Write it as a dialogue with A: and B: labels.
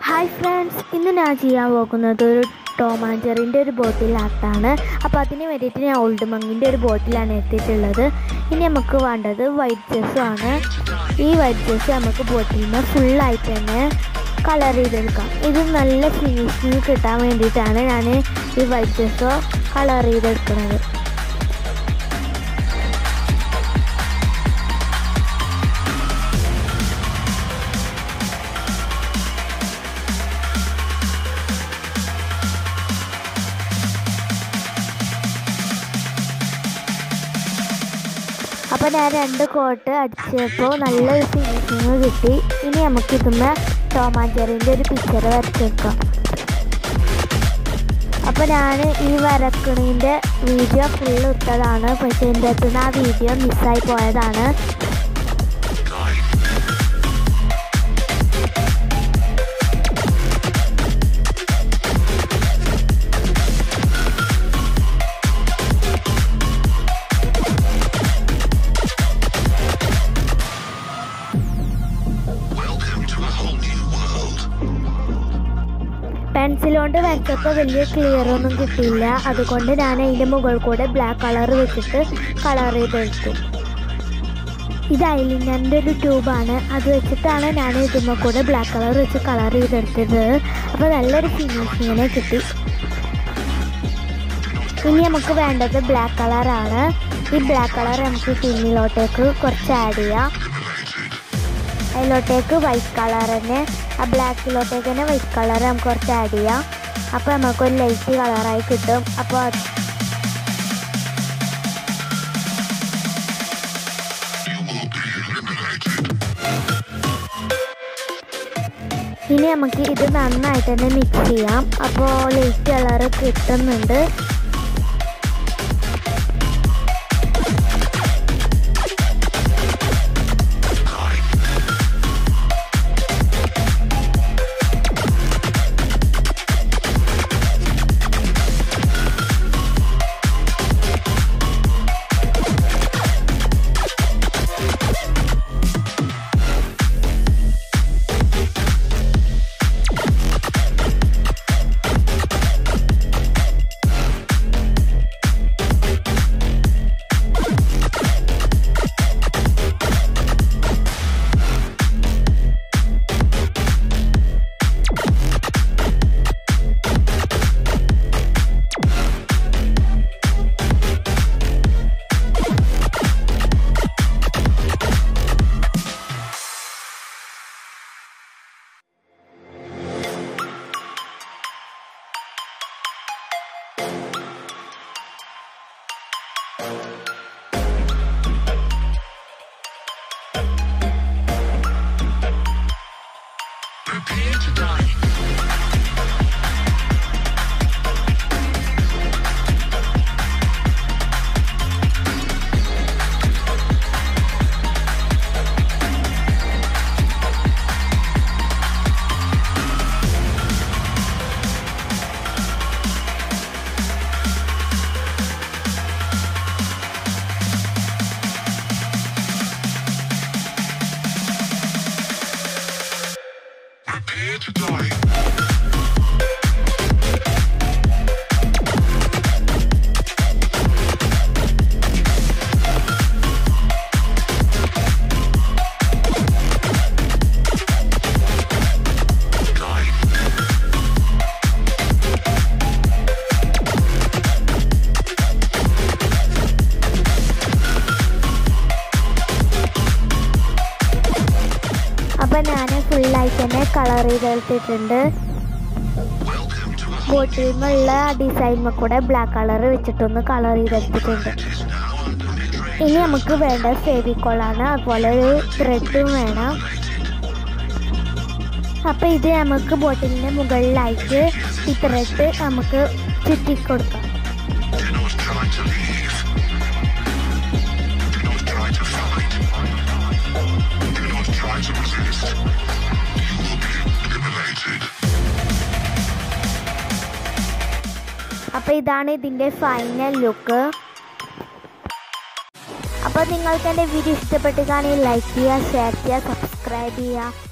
A: Hi friends ഇന്ന് ഞാൻ ചെയ്യാൻ പോകുന്നത് ഒരു ടോം ആൻഡ് ജെറിൻ്റെ ഒരു ബോട്ടിൽ ആർട്ടാണ് അപ്പോൾ അതിന് വേണ്ടിയിട്ട് ഞാൻ ഓൾഡ് മങ്ങിൻ്റെ ഒരു ബോട്ടിലാണ് എത്തിയിട്ടുള്ളത് ഇനി നമുക്ക് വേണ്ടത് വൈറ്റ് ജെസ്സും ആണ് ഈ വൈറ്റ് ജെസ് നമുക്ക് ബോട്ടിലിന് ഫുള്ളായിട്ട് തന്നെ കളർ ചെയ്തെടുക്കാം ഇത് നല്ല ഫിനിഷിങ് കിട്ടാൻ വേണ്ടിയിട്ടാണ് ഞാൻ ഈ വൈറ്റ് ജെസ്സോ കളർ ചെയ്തെടുക്കുന്നത് അപ്പോൾ ഞാൻ രണ്ട് കോട്ട് അടിച്ചപ്പോൾ നല്ലൊരു ഫിനിഷിങ് കിട്ടി ഇനി നമുക്ക് ഇതുമ്മേ ടോമാഞ്ചറിൻ്റെ ഒരു പിക്ചർ വരച്ചെടുക്കാം അപ്പോൾ ഞാൻ ഈ വരക്കണീൻ്റെ വീഡിയോ ഫുൾ ഇട്ടതാണ് പക്ഷേ എൻ്റെ അടുത്ത് നിന്ന് ആ വീഡിയോ മിസ്സായി പോയതാണ്
B: Welcome to a whole new world.
A: Pencil കൊണ്ട് വരച്ചപ്പോൾ വലിയ ക്ലിയർ ഒന്നും കിട്ടിയില്ല അതുകൊണ്ട് ഞാൻ അതിൻ്റെ മുകളിൽ കൂടെ ബ്ലാക്ക് കളർ വെച്ചിട്ട് കളർ ചെയ്തെടുത്തു ഇത് ഐലിനറിൻ്റെ ഒരു ട്യൂബാണ് അത് വെച്ചിട്ടാണ് ഞാൻ ഇതുമ്മ കൂടെ ബ്ലാക്ക് കളർ വെച്ച് കളർ ചെയ്തെടുത്തത് അപ്പോൾ നല്ലൊരു ഫിനിഷിങ്ങിനെ കിട്ടി ഇനി നമുക്ക് വേണ്ടത് ബ്ലാക്ക് കളറാണ് ഈ ബ്ലാക്ക് കളർ നമുക്ക് പിന്നിലോട്ടേക്ക് കുറച്ച് ആഡ് ചെയ്യാം അതിലോട്ടേക്ക് വൈറ്റ് കളർ തന്നെ ആ ബ്ലാക്കിലോട്ടേക്ക് തന്നെ വൈറ്റ് കളർ നമുക്ക് കുറച്ച് ആഡ് ചെയ്യാം അപ്പോൾ നമുക്കൊരു ലൈറ്റ് കളറായി കിട്ടും അപ്പോൾ
B: You will be eliminated.
A: ഇനി നമുക്ക് ഇത് നന്നായിട്ട് തന്നെ മിക്സ് ചെയ്യാം അപ്പോൾ ലൈറ്റ് കളർ കിട്ടുന്നുണ്ട്
B: Prepare to die. Prepare to die. Die.
A: അപ്പോൾ ഞാൻ ഫുള്ളായിട്ട് തന്നെ കളർ ചെയ്തെടുത്തിട്ടുണ്ട്
B: Welcome to a whole
A: ബോട്ടിലുള്ള ഡിസൈനിൽ കൂടെ ബ്ലാക്ക് കളർ വെച്ചിട്ടൊന്ന് കളർ ചെയ്തെടുത്തിട്ടുണ്ട്
B: is now unpenetrated.
A: ഇനി നമുക്ക് വേണ്ട ഫേവിക്കോളാണ് അതുപോലെ ഒരു ത്രെഡും വേണം അപ്പോൾ ഇത് നമുക്ക് ബോട്ടിലിൻ്റെ മുകളിലായിട്ട് ഈ ത്രെഡ് നമുക്ക് ചുറ്റിക്കൊടുക്കാം
B: Do not try to leave. Do not try to fight. Do not try to resist. You will be eliminated.
A: അപ്പോൾ ഇതാണ് ഇതിൻ്റെ ഫൈനൽ ലുക്ക് അപ്പോൾ നിങ്ങൾക്ക് എൻ്റെ വീഡിയോ ഇഷ്ടപ്പെട്ട് കാണി ലൈക്ക് ചെയ്യുക ഷെയർ ചെയ്യുക സബ്സ്ക്രൈബ് ചെയ്യുക